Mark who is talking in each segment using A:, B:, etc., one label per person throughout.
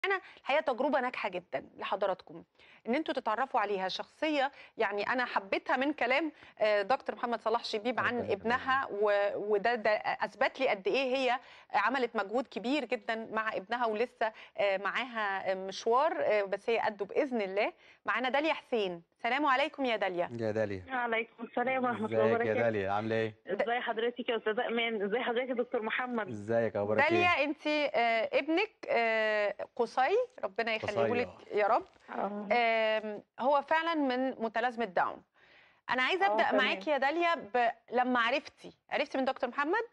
A: أنا الحقيقة تجربة ناجحة جدًا لحضراتكم، إن أنتم تتعرّفوا عليها، شخصية يعني أنا حبيتها من كلام آآ دكتور محمد صلاح شبيب عن
B: ربنا يخلّيها
A: ابنها و وده ده أثبت لي قد إيه هي عملت مجهود كبير جدًا مع ابنها ولسه آآ معاها مشوار آآ بس هي قدّه بإذن الله. معانا داليا حسين، سلام عليكم يا داليا.
B: يا داليا
C: وعليكم السلام ورحمة الله
B: ازيك يا
C: وبركاته
B: داليا عامله ايه
C: ازي حضرتك يا استاذ ايمان ازي حضرتك يا دكتور محمد
B: ازيك اخبارك
A: داليا
B: ايه
A: أنتِ آآ ابنك آآ قُصي ربنا يخلّيه
B: قُصي،
A: لِك
B: آه.
A: يا رب،
C: اه
A: آمم هو فعلًا من متلازمة داون. أنا عايزة
C: آه،
A: أبدأ
C: تمام.
A: معاكِ يا داليا ب لمّا عرفتِ، عرفتِ من دكتور محمد؟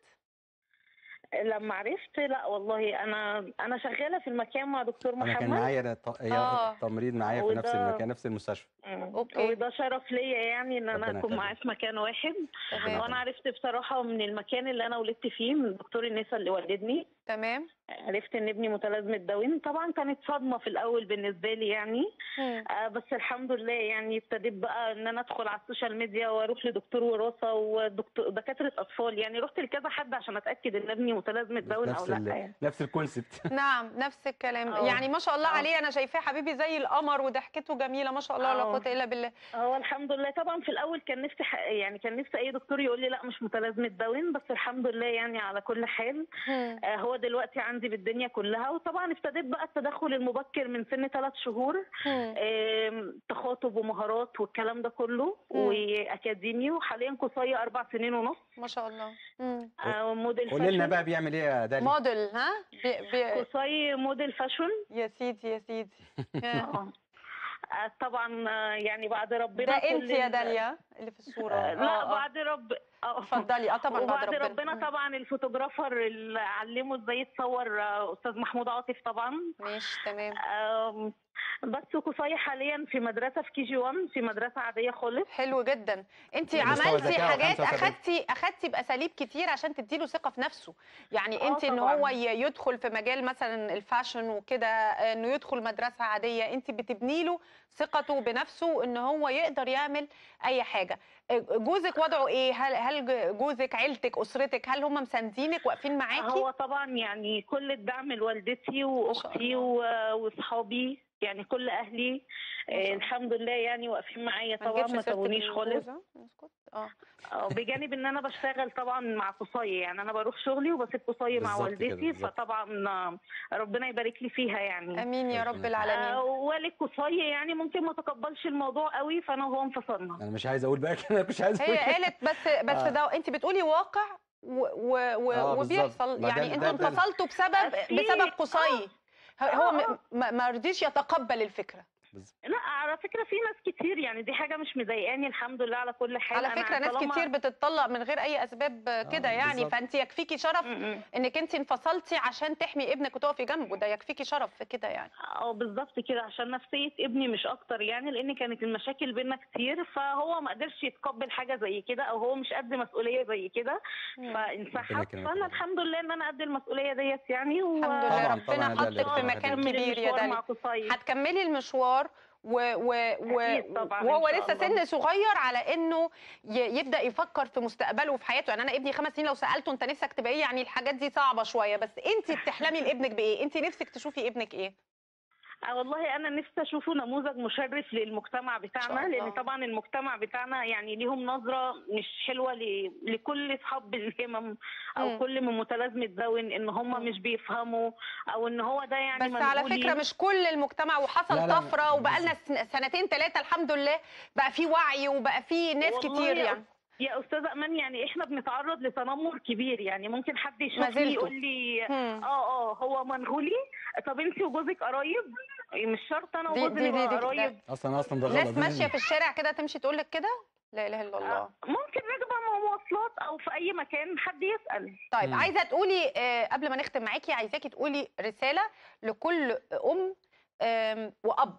C: لما عرفت لا والله انا انا شغالة في المكان مع دكتور
B: انا كان
C: محمد
B: معايا ت- هي
A: آه.
B: تمريض معايا في نفس
C: وده-
B: المكان نفس المستشفى
C: مم.
A: أوكي.
C: وده شرف ليا يعني ان انا
B: ربنا
C: اكون
B: يخليك.
C: معاه في مكان واحد
A: تمام،
C: وانا عرفت بصراحة من المكان اللي انا ولدت فيه من دكتور النساء اللي ولدني
A: تمام.
C: عرفت ان ابني متلازمة داون طبعا كانت صدمة في الاول بالنسبة لي يعني
A: إمم.
C: آه، بس الحمد لله يعني ابتديت بقى ان انا ادخل على السوشيال ميديا واروح لدكتور وراثه ودكتور دكاتره اطفال يعني رحت لكذا حد عشان اتاكد ان ابني متلازمه داون او
B: نفس
C: لا
B: ال...
C: يعني
B: نفس الكونسبت
A: نعم، نفس الكلام،
C: آه.
A: يعني ما شاء الله
C: آه.
A: عليه أنا شايفاه حبيبي زي القمر وضحكته جميلة ما شاء الله ولا
C: آه.
A: قوة إلا بالله.
C: هو الحمد لله طبعا في الاول كان نفسي ح- يعني كان نفسي اي دكتور يقول لي لا مش متلازمه داون بس الحمد لله يعني على كل حال
A: إمم.
C: آه، هو دلوقتي عندي بالدنيا كلها وطبعا ابتديت بقى التدخل المبكر من سن ثلاث شهور
A: إمم.
C: آم، تخاطب ومهارات والكلام ده كله
A: مم.
C: واكاديمي وحاليا قصية اربع سنين ونص
A: ما شاء الله. إمم.
C: آه، موديل
B: قولي لنا
C: فاشن.
B: بقى بيعمل ايه يا داليا
A: موديل ها؟ بي بي
C: قصي موديل فاشن
A: يا سيدي يا سيدي. آه.
C: اه آه، طبعا آه، يعني بعد ربنا
A: ده
C: كل
A: أنتِ يا
C: ال-
A: داليا اللي في الصورة.
C: آه، لا
A: آه، آه.
C: بعد رب اه
A: اتفضلي، آه طبعًا بعد
C: وبعد
A: ربنا.
C: ربنا
A: إمم.
C: طبعا الفوتوغرافر اللي علمه ازاي يتصور آه، استاذ محمود عاطف طبعا
A: ماشي تمام.
C: آم، بس قصي حاليا في مدرسه في كي جي 1 في مدرسه عاديه خالص
A: حلو جدا انت
B: مستوى
A: عملتي
B: ذكاء
A: حاجات
B: 75.
A: اخدتي اخدتي باساليب كتير عشان تديله ثقه في نفسه يعني
C: آه
A: انت ان
C: طبعاً.
A: هو ي- يدخل في مجال مثلا الفاشن وكده انه يدخل مدرسه عاديه انت بتبني له ثقته بنفسه ان هو يقدر يعمل اي حاجه جوزك وضعه ايه هل هل جوزك عيلتك اسرتك هل هم مساندينك واقفين معاكي
C: هو طبعا يعني كل الدعم لوالدتي واختي
A: الله.
C: و- واصحابي يعني كل اهلي
A: ما شاء
C: آه،
A: الله.
C: الحمد لله يعني واقفين معايا
A: ما
C: طبعا
A: نجيبش
C: ما
A: سيرة
C: سابونيش خالص
A: الجوز، ها؟ نسكت اه
C: آه، بجانب ان انا بشتغل طبعا مع قصي يعني انا بروح شغلي وبسيب قصي مع
B: بالظبط كده،
C: والدتي
B: بالظبط.
C: فطبعا آه، ربنا يبارك لي فيها يعني
A: امين يا رب
B: ربنا
A: العالمين
C: آه، والد قصي يعني ممكن ما تقبلش الموضوع قوي فانا وهو انفصلنا
B: انا مش عايز اقول بقى كده مش عايز اقول
A: هي
B: كده.
A: قالت بس بس
B: آه.
A: ده انت بتقولي واقع و و و
B: آه، بالظبط.
A: وبيحصل
B: ما ده-
A: يعني
B: ده-
A: انتوا
B: ده-
A: انفصلتوا بسبب
C: في-
A: بسبب قصي هو م-
C: آه.
A: ما ما رضيش يتقبل الفكره
C: لا على فكره في ناس كتير يعني دي حاجه مش مضايقاني الحمد لله على كل حال
A: على
C: أنا
A: فكره ناس
C: طالما-
A: كتير بتتطلق من غير اي اسباب كده يعني
B: بالظبط.
A: فانت يكفيكي شرف
C: م- م.
A: انك انت انفصلتي عشان تحمي ابنك وتقفي جنبه ده يكفيكي شرف في كده يعني
C: اه بالظبط كده عشان نفسيه ابني مش اكتر يعني لان كانت المشاكل بينا كتير فهو ما قدرش يتقبل حاجه زي كده او هو مش قد مسؤوليه زي كده
B: ربنا
C: فانسحب
B: يكرمك
C: فانا
B: يا
C: الحمد لله ان انا قد المسؤوليه ديت يعني و...
A: الحمد لله
B: طبعاً،
A: ربنا
B: طبعاً يا داليا،
A: حطك في
B: ربنا
A: مكان
B: يخليك.
A: كبير يا
C: المشوار
A: داليا
C: مع قصي
A: هتكملي المشوار و و و
C: أكيد طبعاً،
A: وهو
C: إن شاء
A: لسه
C: الله.
A: سن صغير على انه ي- يبدا يفكر في مستقبله وفي حياته يعني انا ابني خمس سنين لو سالته انت نفسك تبقى ايه يعني الحاجات دي صعبه شويه بس انت بتحلمي لابنك بايه انت نفسك تشوفي ابنك ايه
C: آه والله انا نفسي اشوفه نموذج مشرف للمجتمع
A: شاء
C: بتاعنا
A: الله.
C: لان طبعا المجتمع بتاعنا يعني ليهم نظره مش حلوه ل... لكل اصحاب الهمم او
A: مم.
C: كل من متلازمه داون ان
A: مم.
C: هم مش بيفهموا او ان هو ده يعني
A: بس على
C: منقولي.
A: فكره مش كل المجتمع وحصل
B: لا، لا،
A: طفره وبقى لنا سنتين ثلاثه الحمد لله بقى في وعي وبقى في ناس
C: والله
A: كتير
C: يا
A: يعني
C: يا استاذه امان يعني احنا بنتعرض لتنمر كبير يعني ممكن حد
A: ما
C: يشوفني
A: زلتوا.
C: يقول لي
A: مم.
C: اه اه هو منغولي طب انت وجوزك قرايب مش شرط انا
A: دي-
C: وجوزي
A: دي-
C: نبقى
A: دي- دي-
C: قرايب
B: اصلا اصلا ده غلط
A: ناس ماشيه في الشارع كده تمشي تقول لك كده لا اله الا الله
C: آه، ممكن راكبه مواصلات او في اي مكان حد يسال
A: طيب
B: مم.
A: عايزه تقولي آه، قبل ما نختم معاكي عايزاكي تقولي رساله لكل ام آم، واب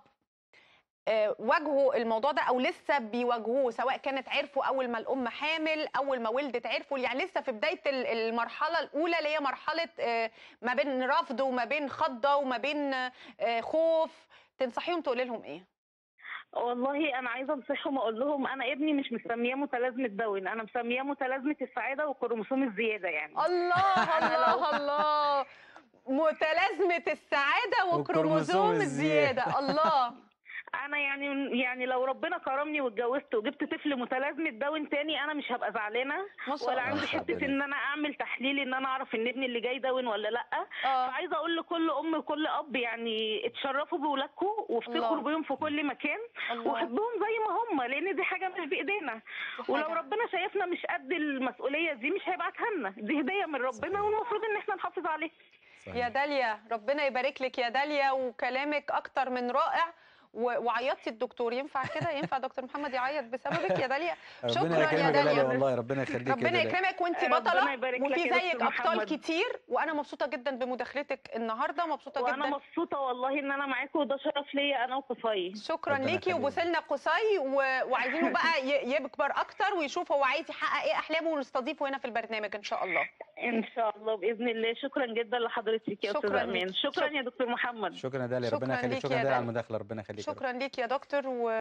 A: آه، واجهوا الموضوع ده او لسه بيواجهوه سواء كانت عرفوا اول ما الام حامل اول ما ولدت عرفوا يعني لسه في بدايه ال- المرحله الاولى اللي هي مرحله آه، ما بين رفض وما بين خضه وما بين آه، خوف تنصحيهم تقولي لهم ايه
C: والله انا عايزه انصحهم اقول لهم انا ابني مش مسمياه متلازمه داون انا مسمياه متلازمه السعاده والكروموسوم الزياده يعني
A: الله
C: أنا لو-
A: الله الله متلازمه السعاده وكروموزوم
B: وكروموزوم
A: الزياده
B: الزيادة.
A: الله
C: انا يعني يعني لو ربنا كرمني واتجوزت وجبت طفل متلازمه داون تاني انا مش هبقى زعلانه
A: ما شاء
C: ولا
A: الله
C: عندي
B: ما شاء
C: حته
B: الله.
C: ان انا اعمل تحليل ان انا اعرف ان ابني اللي جاي داون ولا لا
A: اه
C: فعايزه اقول لكل ام وكل اب يعني اتشرفوا بولادكم
A: الله.
C: وافتخروا بيهم في كل مكان
A: الله
C: وحبهم زي ما هم لان دي حاجه مش بايدينا
A: دي
C: ولو
A: حاجة.
C: ربنا شايفنا مش قد المسؤوليه دي مش هيبعتها لنا دي هديه من ربنا
B: صحيح.
C: والمفروض ان احنا نحافظ عليها
B: صحيح.
A: يا داليا ربنا يبارك لك يا داليا وكلامك اكتر من رائع و- وعيطتي الدكتور ينفع كده ينفع دكتور محمد يعيط بسببك يا داليا شكراً
B: ربنا
A: يا
B: يكرمك يا
A: داليا.
B: داليا والله ربنا يخليك يا
A: ربنا
B: داليا.
A: يكرمك وانت
C: ربنا
A: بطله
C: يبارك لك
A: وفي
C: يا
A: زيك
C: دكتور
A: ابطال
C: محمد.
A: كتير وانا مبسوطه جدا بمداخلتك النهارده مبسوطه
C: وانا
A: جدا
C: مبسوطه والله ان انا معاكم وده شرف ليا انا وقصي
A: شكرا
B: ربنا
A: ليكي
B: يخليك.
A: وبوسلنا قصي و... وعايزينه بقى ي... يكبر اكتر ويشوف هو عايز يحقق ايه احلامه ونستضيفه هنا في البرنامج ان شاء الله
C: ان شاء الله باذن الله شكرا جدا لحضرتك يا
A: شكراً
C: استاذ امان
A: ليك.
C: شكرا
A: شك-
C: يا دكتور محمد
B: شكرا يا داليا
A: شكراً
B: ربنا يخليك
A: ليك
B: شكرا
A: يا
B: يا داليا على
A: داليا.
B: المداخله ربنا يخليك يا رب.
A: شكرا ليك يا دكتور و...